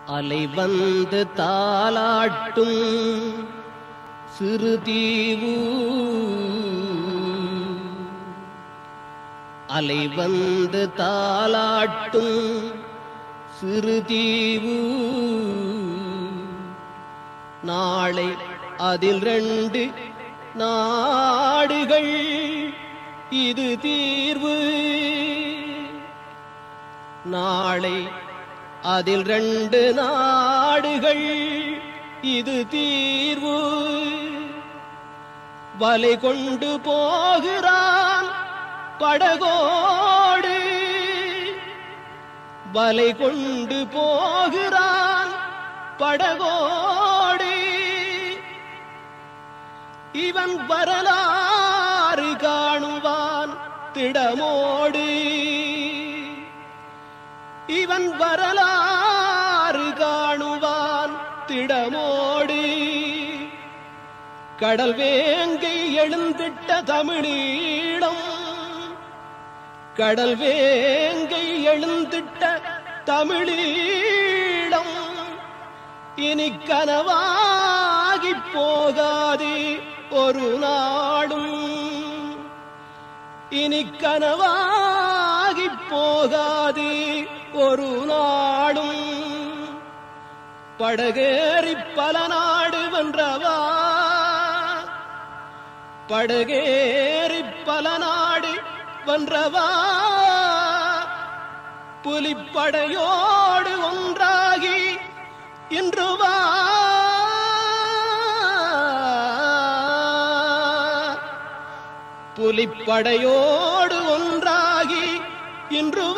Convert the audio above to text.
அலை வந்து தாலாட்டும் சிறு தீவு அலை வந்து தாலாட்டும் சிறு தீவு நாளை அதில் ரெண்டு நாடுகள் இது தீர்வு நாளை அதில் ரெண்டு நாடுகள் இது தீர்வு வலை கொண்டு போகிறான் படகோடு வலை கொண்டு போகிறான் படகோடு இவன் வரலாறு காணுவான் திடமோடு இவன் வரலாறு காணுவான் திடமோடு கடல் வேங்கை எழுந்திட்ட தமிழீழம் கடல் வேங்கை எழுந்திட்ட தமிழீழம் இனி கனவாகி போகாது ஒரு நாடும் இனி கனவாகி போகாது ஒரு நாடும் படகேறி பல நாடு வென்றவா படகேறி பல நாடு வென்றவா புலிப்படையோடு ஒன்றாகி இன்று வா புலிப்படையோடு ஒன்றாகி இன்று